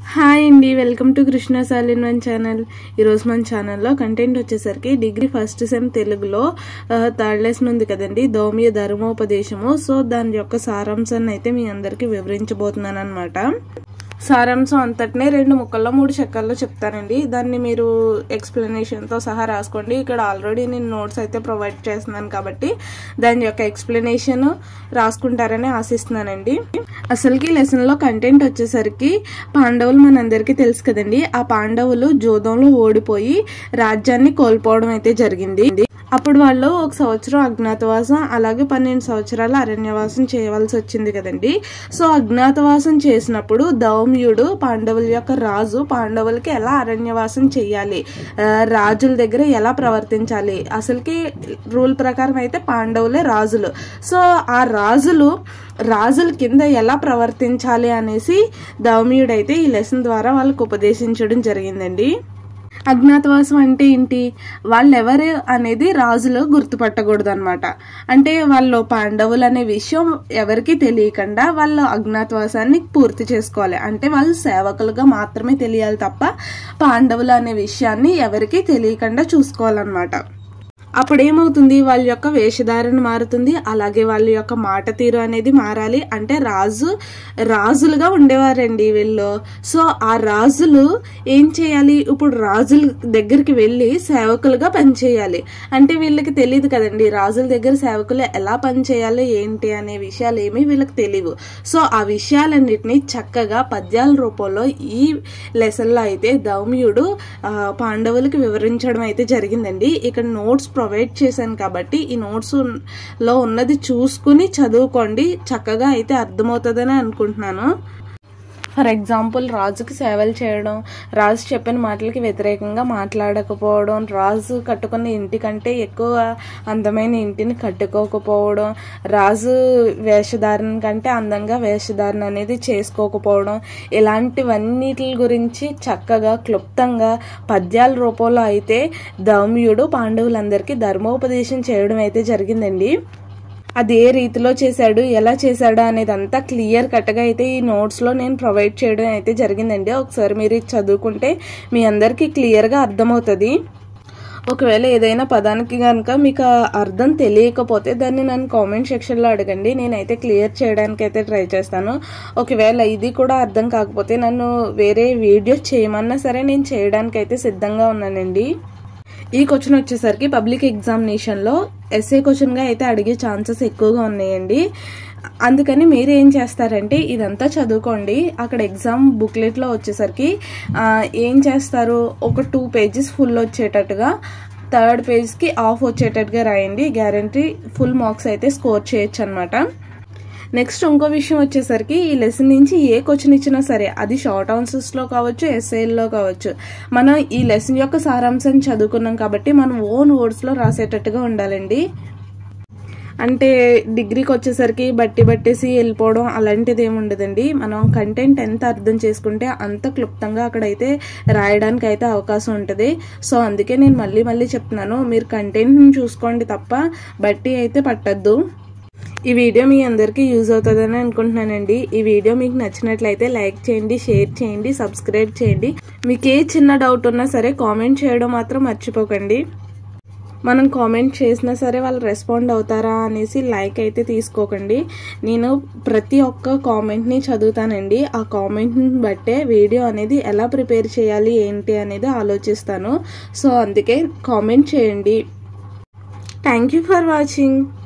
hi అండి welcome to Krishna సాలిన్ one channel ఈరోజు మన ఛానల్లో కంటెంట్ వచ్చేసరికి డిగ్రీ ఫస్ట్ సెమ్ తెలుగులో థర్డ్ లెసన్ ఉంది కదండి దౌమ్య ధర్మోపదేశము సో దాని యొక్క సారాంశాన్ని అయితే మీ అందరికీ వివరించబోతున్నాను అనమాట సారాంశం అంతటినే రెండు ముక్కల్లో మూడు చెక్కల్లో చెప్తానండి దాన్ని మీరు ఎక్స్ప్లెనేషన్తో సహా రాసుకోండి ఇక్కడ ఆల్రెడీ నేను నోట్స్ అయితే ప్రొవైడ్ చేస్తున్నాను కాబట్టి దాని యొక్క ఎక్స్ప్లెనేషన్ రాసుకుంటారని ఆశిస్తున్నానండి అసలుకి లెసన్లో కంటెంట్ వచ్చేసరికి పాండవులు మనందరికీ తెలుసు కదండి ఆ పాండవులు జోదంలో ఓడిపోయి రాజ్యాన్ని కోల్పోవడం అయితే జరిగింది అప్పుడు వాళ్ళు ఒక సంవత్సరం అజ్ఞాతవాసం అలాగే పన్నెండు సంవత్సరాలు అరణ్యవాసం చేయవలసి వచ్చింది కదండి సో అజ్ఞాతవాసం చేసినప్పుడు దౌమ్యుడు పాండవుల యొక్క రాజు పాండవులకి ఎలా అరణ్యవాసం చేయాలి ఆ, రాజుల దగ్గర ఎలా ప్రవర్తించాలి అసలుకి రూల్ ప్రకారం అయితే పాండవులే రాజులు సో ఆ రాజులు రాజుల కింద ఎలా ప్రవర్తించాలి అనేసి దౌమ్యుడైతే ఈ లెసన్ ద్వారా వాళ్ళకు ఉపదేశించడం జరిగిందండి అజ్ఞాతవాసం అంటే ఏంటి వాళ్ళెవరు అనేది రాజులు గుర్తుపట్టకూడదు అనమాట అంటే వాళ్ళు పాండవులు అనే విషయం ఎవరికి తెలియకుండా వాళ్ళు అజ్ఞాతవాసాన్ని పూర్తి చేసుకోవాలి అంటే వాళ్ళు సేవకులుగా మాత్రమే తెలియాలి తప్ప పాండవులు అనే విషయాన్ని ఎవరికి తెలియకుండా చూసుకోవాలన్నమాట అప్పుడు ఏమవుతుంది వాళ్ళ యొక్క వేషధారణ మారుతుంది అలాగే వాళ్ళ యొక్క మాట తీరు అనేది మారాలి అంటే రాజు రాజులుగా ఉండేవారండి వీళ్ళు సో ఆ రాజులు ఏం చేయాలి ఇప్పుడు రాజుల దగ్గరికి వెళ్ళి సేవకులుగా పనిచేయాలి అంటే వీళ్ళకి తెలియదు కదండి రాజుల దగ్గర సేవకులు ఎలా పనిచేయాలి ఏంటి అనే విషయాలు ఏమీ వీళ్ళకి తెలియవు సో ఆ విషయాలన్నిటినీ చక్కగా పద్యాల రూపంలో ఈ లెసన్లో అయితే దౌమ్యుడు ఆ, పాండవులకి వివరించడం అయితే జరిగిందండి ఇక్కడ నోట్స్ ప్రొవైడ్ చేశాను కాబట్టి ఈ నోట్స్ లో ఉన్నది చూసుకుని చదువుకోండి చక్కగా అయితే అర్థమవుతుందని అనుకుంటున్నాను ఫర్ ఎగ్జాంపుల్ రాజుకి సేవలు చేయడం రాజు చెప్పిన మాటలకి వ్యతిరేకంగా మాట్లాడకపోవడం రాజు కట్టుకున్న ఇంటి కంటే ఎక్కువ అందమైన ఇంటిని కట్టుకోకపోవడం రాజు వేషధారణ కంటే అందంగా వేషధారణ అనేది చేసుకోకపోవడం ఇలాంటివన్నిటి గురించి చక్కగా క్లుప్తంగా పద్యాల రూపంలో అయితే దౌమ్యుడు పాండవులందరికీ ధర్మోపదేశం చేయడం అయితే జరిగిందండి అది ఏ రీతిలో చేశాడు ఎలా చేశాడు అనేది అంతా క్లియర్ కట్గా అయితే ఈ నోట్స్లో నేను ప్రొవైడ్ చేయడం అయితే జరిగిందండి ఒకసారి మీరు ఇది చదువుకుంటే మీ అందరికీ క్లియర్గా అర్థమవుతుంది ఒకవేళ ఏదైనా పదానికి కనుక మీకు ఆ అర్థం తెలియకపోతే దాన్ని నన్ను కామెంట్ సెక్షన్లో అడగండి నేనైతే క్లియర్ చేయడానికి అయితే ట్రై చేస్తాను ఒకవేళ ఇది కూడా అర్థం కాకపోతే నన్ను వేరే వీడియో చేయమన్నా సరే నేను చేయడానికి అయితే సిద్ధంగా ఉన్నానండి ఈ క్వశ్చన్ వచ్చేసరికి పబ్లిక్ ఎగ్జామినేషన్లో ఎస్ఏ క్వశ్చన్గా అయితే అడిగే ఛాన్సెస్ ఎక్కువగా ఉన్నాయండి అందుకని మీరు ఏం చేస్తారంటే ఇదంతా చదువుకోండి అక్కడ ఎగ్జామ్ బుక్లెట్లో వచ్చేసరికి ఆ, ఏం చేస్తారు ఒక టూ పేజెస్ ఫుల్ వచ్చేటట్టుగా థర్డ్ పేజ్కి ఆఫ్ వచ్చేటట్టుగా రాయండి గ్యారంటీ ఫుల్ మార్క్స్ అయితే స్కోర్ చేయొచ్చు అనమాట నెక్స్ట్ ఇంకో విషయం వచ్చేసరికి ఈ లెసన్ నుంచి ఏ క్వశ్చన్ ఇచ్చినా సరే అది షార్ట్ ఆన్సర్స్లో కావచ్చు ఎస్ఐల్లో కావచ్చు మనం ఈ లెసన్ యొక్క సారాంశం చదువుకున్నాం కాబట్టి మనం ఓన్ వర్డ్స్లో రాసేటట్టుగా ఉండాలండి అంటే డిగ్రీకి వచ్చేసరికి బట్టి బట్టేసి వెళ్ళిపోవడం అలాంటిది ఏమి ఉండదండి మనం కంటెంట్ ఎంత అర్థం చేసుకుంటే అంత క్లుప్తంగా అక్కడైతే రాయడానికి అయితే అవకాశం ఉంటుంది సో అందుకే నేను మళ్ళీ మళ్ళీ చెప్తున్నాను మీరు కంటెంట్ని చూసుకోండి తప్ప బట్టి అయితే పట్టద్దు ఈ వీడియో మీ అందరికీ యూజ్ అవుతుందని అనుకుంటున్నానండి ఈ వీడియో మీకు నచ్చినట్లయితే లైక్ చేయండి షేర్ చేయండి సబ్స్క్రైబ్ చేయండి మీకు ఏ చిన్న డౌట్ ఉన్నా సరే కామెంట్ చేయడం మాత్రం మర్చిపోకండి మనం కామెంట్ చేసినా సరే వాళ్ళు రెస్పాండ్ అవుతారా అనేసి లైక్ అయితే తీసుకోకండి నేను ప్రతి ఒక్క కామెంట్ని చదువుతానండి ఆ కామెంట్ని బట్టే వీడియో అనేది ఎలా ప్రిపేర్ చేయాలి ఏంటి అనేది ఆలోచిస్తాను సో అందుకే కామెంట్ చేయండి థ్యాంక్ యూ ఫర్ వాచింగ్